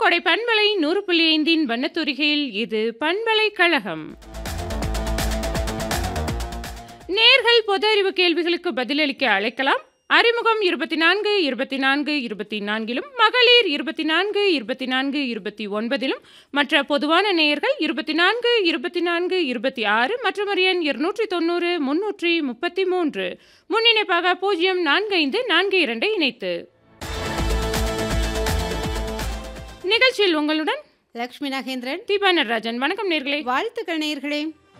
கொடை பண்பலை நூறு புள்ளி ஐந்தின் வண்ணத்துரிகையில் இது பண்பலை கழகம் நேர்கள் பொது அறிவு கேள்விகளுக்கு பதிலளிக்க அழைக்கலாம் அறிமுகம் இருபத்தி நான்கு இருபத்தி நான்கு இருபத்தி நான்கிலும் மகளிர் இருபத்தி நான்கு இருபத்தி நான்கு இருபத்தி ஒன்பதிலும் மற்ற பொதுவான நேயர்கள் இருபத்தி நான்கு இருபத்தி நான்கு இருபத்தி ஆறு மற்றும் ஒரு எண் இருநூற்றி தொண்ணூறு முன்னூற்றி முப்பத்தி மூன்று முன்னிணைப்பாக பூஜ்ஜியம் நான்கு ஐந்து நான்கு இரண்டை இணைத்து நிகழ்ச்சியில் உங்களுடன் லக்ஷ்மி நாகேந்திரன் தீபா நடராஜன் வணக்கம் நேர்களே வாழ்த்துக்கள் நேயர்களே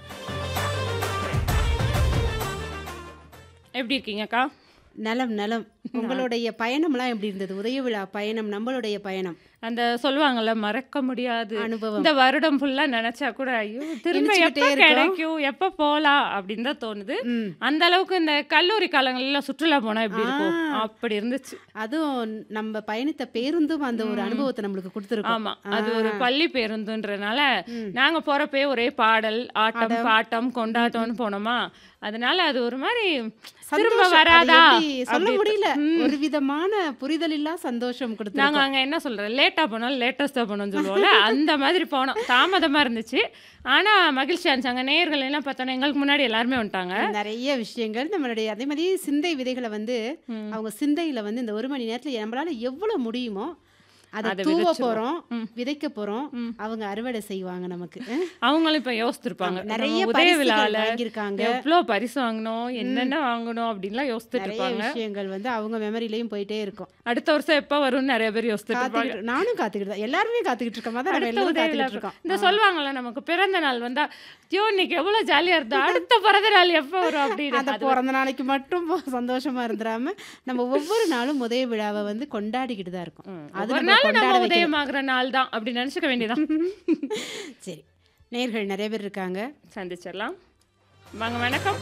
எப்படி இருக்கீங்க அக்கா நலம் நலம் உங்களுடைய பயணம்லாம் எப்படி இருந்தது உதய விழா பயணம் நம்மளுடைய பயணம் அந்த சொல்லுவாங்கல்ல மறக்க முடியாது அனுபவம் இந்த வருடம் ஃபுல்லா நினைச்சா கூட ஐயோ திரும்ப இனிச்சுக்கிட்டே எப்ப இருக்கும். கிடைக்கும் எப்ப போலாம் அப்படின்னு தான் தோணுது ம். அந்த அளவுக்கு இந்த கல்லூரி காலங்கள்ல சுற்றுலா போனா எப்படி இருக்கும் ஆ. அப்படி இருந்துச்சு அதுவும் நம்ம பயணித்த பேருந்தும் அந்த ஒரு அனுபவத்தை நம்மளுக்கு கொடுத்துருக்கோம் ஆமா அது ஒரு பள்ளி பேருந்துன்றனால ம். நாங்க போறப்பே ஒரே பாடல் ஆட்டம் பாட்டம் கொண்டாட்டம்னு போனோமா அதனால அது ஒரு மாதிரி திரும்ப சந்தோஷம். அது வராதா எப்படி சொல்ல அப்படி முடியல ம். ஒரு விதமான புரிதல் இல்லா சந்தோஷம் நாங்க கொடுத்துருக்கோம் அங்க என்ன சொல்றோம் லேட்டா போனோம் லேட்டஸ்டா போனோம்னு சொல்லுவோம்ல அந்த மாதிரி போனோம் தாமதமா இருந்துச்சு ஆனா மகிழ்ச்சியா இருந்துச்சு அங்க நேயர்கள் எல்லாம் பார்த்தோன்னா எங்களுக்கு முன்னாடி எல்லாருமே வந்துட்டாங்க நிறைய விஷயங்கள் நம்மளுடைய அதே மாதிரி சிந்தை விதைகளை வந்து ம். அவங்க சிந்தையில வந்து இந்த ஒரு மணி நேரத்துல நம்மளால எவ்வளவு முடியுமோ அதை அதை தூவ விதைச்சிருவோம். போறோம் ம். விதைக்க போறோம் ம். அவங்க அறுவடை செய்வாங்க நமக்கு அவங்களும் இப்ப யோசிச்சிருப்பாங்க நிறைய நம்ம உதய பரிசுகள் விழால வாங்கியிருக்காங்க எவ்வளோ பரிசு வாங்கணும் என்னென்ன வாங்கணும் அப்படின்லாம் யோசிச்சுட்டு நிறைய இருப்பாங்க விஷயங்கள் வந்து அவங்க மெமரிலையும் போயிட்டே இருக்கும் அடுத்த வருஷம் எப்ப வரும்னு நிறைய பேர் யோசிச்சுட்டு இருப்பாங்க காத்துக்கிட்டு நானும் காத்துக்கிட்டு தான் எல்லாருமே காத்துக்கிட்டு இருக்கோம் அதான் நம்ம அடுத்த எல்லாரும் உதய விழா காத்துக்கிட்டு இருக்கோம் இந்த சொல்லுவாங்கல்ல நமக்கு பிறந்த நாள் வந்தா ஐயோ இன்னைக்கு எவ்வளவு ஜாலியா இருந்தா அடுத்த பிறந்த நாள் எப்ப வரும் அப்படின்னு அந்த அது பிறந்த நாளைக்கு மட்டும் போ- சந்தோஷமா இருந்துடாம நம்ம ஒவ்வொரு நாளும் உதய விழாவை வந்து கொண்டாடிக்கிட்டு தான் இருக்கோம் அது ஒரு நம்ம நாள் கொண்டாட நம்ம வைக்கணும். உதயமாகிற நாள் தான் அப்படி நினைச்சுக்க வேண்டியதான் சரி நேர்கள் நிறைய பேர் இருக்காங்க சந்திச்சிடலாம் வாங்க வணக்கம்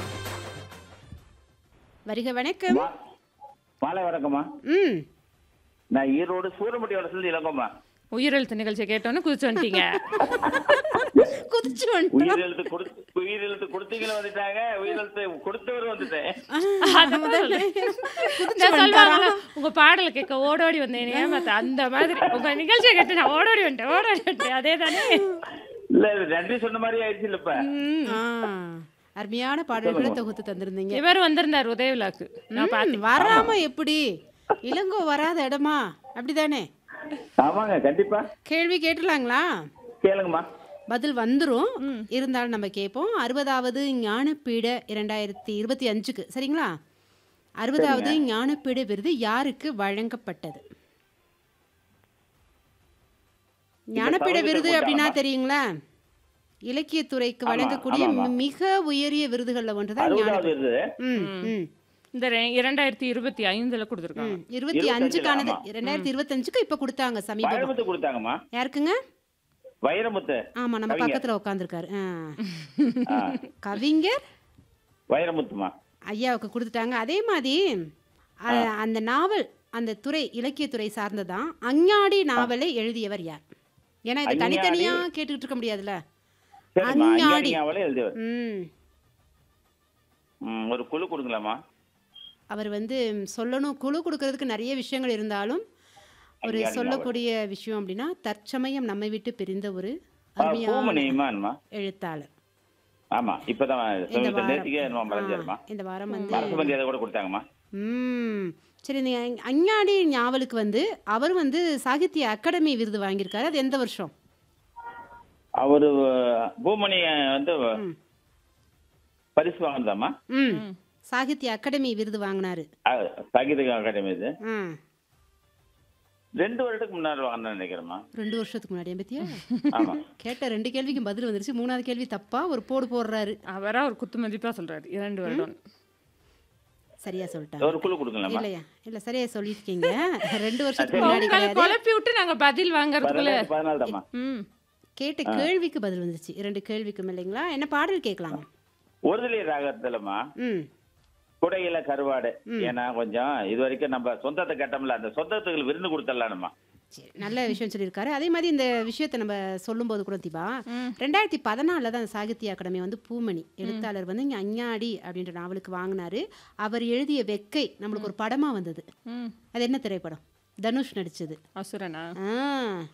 வருக வணக்கம் மா- மாலை வணக்கம்மா ம் நான் ஈரோடு சூரமுட்டி வளர்ந்து இளங்கம்மா உயிரெழுத்து நிகழ்ச்சியை கேட்டோன்னு குதிச்சு வந்துட்டீங்க குதிச்சு வந்துட்டோம் உயிரெழுத்து கொடுத்து உயிரெழுத்து கொடுத்தீங்களும் வந்துட்டாங்க உயிரெழுத்து கொடுத்தவரும் வந்துட்டேன் அதான் சொல்றேன். இந்த சொல்லுவாங்கல்ல, உங்க பாடலை கேட்க ஓடோடி வந்தேன் ஏமாத்த அந்த மாதிரி உங்க நிகழ்ச்சியை கேட்டு நான் ஓடோடி வந்துட்டேன் ஓடோடி வந்துட்டேன் அதே தானே இல்ல இது நன்றி சொன்ன மாதிரி ஆயிடுச்சு இல்ல இப்ப ஆ, அருமையான பாடல்களை தொகுத்து தந்திருந்தீங்க இவர் வந்திருந்தார் உதய விழாக்கு நான் ம், வராம எப்படி இளங்கோ வராத இடமா அப்படிதானே ஆமாங்க கண்டிப்பா கேள்வி கேட்டுலாங்களா கேளுங்கம்மா பதில் வந்துரும் இருந்தாலும் நம்ம கேட்போம் அறுபதாவது ஞானப்பீட இரண்டாயிரத்தி இருபத்தி அஞ்சுக்கு சரிங்களா அறுபதாவது ஞானப்பீட விருது யாருக்கு வழங்கப்பட்டது ஞானப்பீட தவறு விருது அப்படின்னா போட்டாங்கம்மா. தெரியுங்களா இலக்கியத்துறைக்கு ஆமா, வழங்கக்கூடிய ஆமா, ஆமா. மிக உயரிய விருதுகள்ல ஒன்றுதான் அறுபதாவது ஞான இது ம் ம் இந்த ரெ- இரண்டாயிரத்தி இருபத்தி ஐந்துல கொடுத்துருக்காங்க ம். இருபத்தி இருபத்தஞ்சுல, அஞ்சுக்கானது ஆமா. ரெண்டாயிரத்தி இருபத்தஞ்சுக்கு இப்ப கொடுத்தாங்க சமீபமா வைரமுத்து கொடுத்தாங்கம்மா யாருக்குங்க வைரமுத்து ஆமா நம்ம கவிஞர். பக்கத்துல உட்காந்துருக்காரு ஆ, கவிஞர் வைரமுத்துமா ஐயாவுக்கு கொடுத்துட்டாங்க அதே மாதிரி அ- அந்த நாவல் அந்த துறை இலக்கியத்துறை சார்ந்ததான் அஞ்ஞாடி நாவலை எழுதியவர் யார் ஏன்னா இது அஞ்ஞாடி? தனித்தனியா கேட்டுக்கிட்டு இருக்க முடியாதுல்ல சரிம்மா அஞ்ஞாடி. அவளே எழுதியவர் ம் ம், ஒரு குழு கொடுங்களாம்மா அவர் வந்து சொல்லணும் குழு கொடுக்கறதுக்கு நிறைய விஷயங்கள் இருந்தாலும் ஒரு அஞ்ஞாடி சொல்லக்கூடிய விஷயம் அப்படின்னா தற்சமயம் நம்மை விட்டு பிரிந்த ஒரு ஆ, அருமையான பூமணியம்மான்மா எழுத்தாளர் ஆமா இப்பதான் இந்த சமீப வாரம் நேற்றுக்கே என்னமோ மறைஞ்சாருமா ஆ, இந்த வாரம் வந்து மரசு மந்தியாதை கூட கொடுத்தாங்கம்மா ம் சரி இந்த அஞ்- அஞ்ஞாடி நாவலுக்கு வந்து அவர் வந்து சாகித்ய அகாடமி விருது வாங்கியிருக்காரு அது எந்த வருஷம் அவரு பூமணி வந்து பரிசு வாங்கினதாம்மா ம் சாகித்ய அகாடமி விருது வாங்கினாரு சங்கீத அகாடமி இது ஆ ரெண்டு வருடத்துக்கு முன்னாடி வாங்கினேன் நினைக்கிறேம்மா ரெண்டு வருஷத்துக்கு முன்னாடி பத்தியா ஆமா கேட்ட ரெண்டு கேள்விக்கும் பதில் வந்துருச்சு மூணாவது கேள்வி தப்பா ஒரு போடு போடுறாரு அவரா ஒரு குத்து மதிப்பா சொல்றாரு இரண்டு வருடம் சரியா சொல்லிட்டாங்க ஒரு குழு கொடுங்களாம்மா இல்லையா இல்ல சரியா சொல்லியிருக்கீங்க ரெண்டு வருஷத்துக்கு முன்னாடி உங்களை கிடையாது குழப்பி விட்டு நாங்க பதில் வாங்குறதுக்குள்ள பதினாலு பதினாலு தாம்மா ம் கேட்ட கேள்விக்கு பதில் வந்துருச்சு இரண்டு கேள்விக்கும் இல்லைங்களா என்ன பாடல் கேட்கலாம் ஒருதலை ராகத்துலம்மா ம் குடையில கருவாடு ஏன்னா கொஞ்சம் இது வரைக்கும் நம்ம சொந்தத்தை கட்டம்ல அந்த சொந்தத்துக்கு விருந்து கொடுத்துடலாம்மா சரி நல்ல விஷயம் சொல்லியிருக்காரு அதே மாதிரி இந்த விஷயத்தை நம்ம சொல்லும்போது கூட தீபா ரெண்டாயிரத்தி பதினாலில் தான் சாகித்ய அகாடமி வந்து பூமணி எழுத்தாளர் வந்து இங்கே அஞ்ஞாடி அப்படின்ற நாவலுக்கு வாங்கினாரு அவர் எழுதிய வெக்கை நம்மளுக்கு ஒரு படமாக வந்தது ம் அது என்ன திரைப்படம் தனுஷ் நடிச்சது அசுரனா ஆ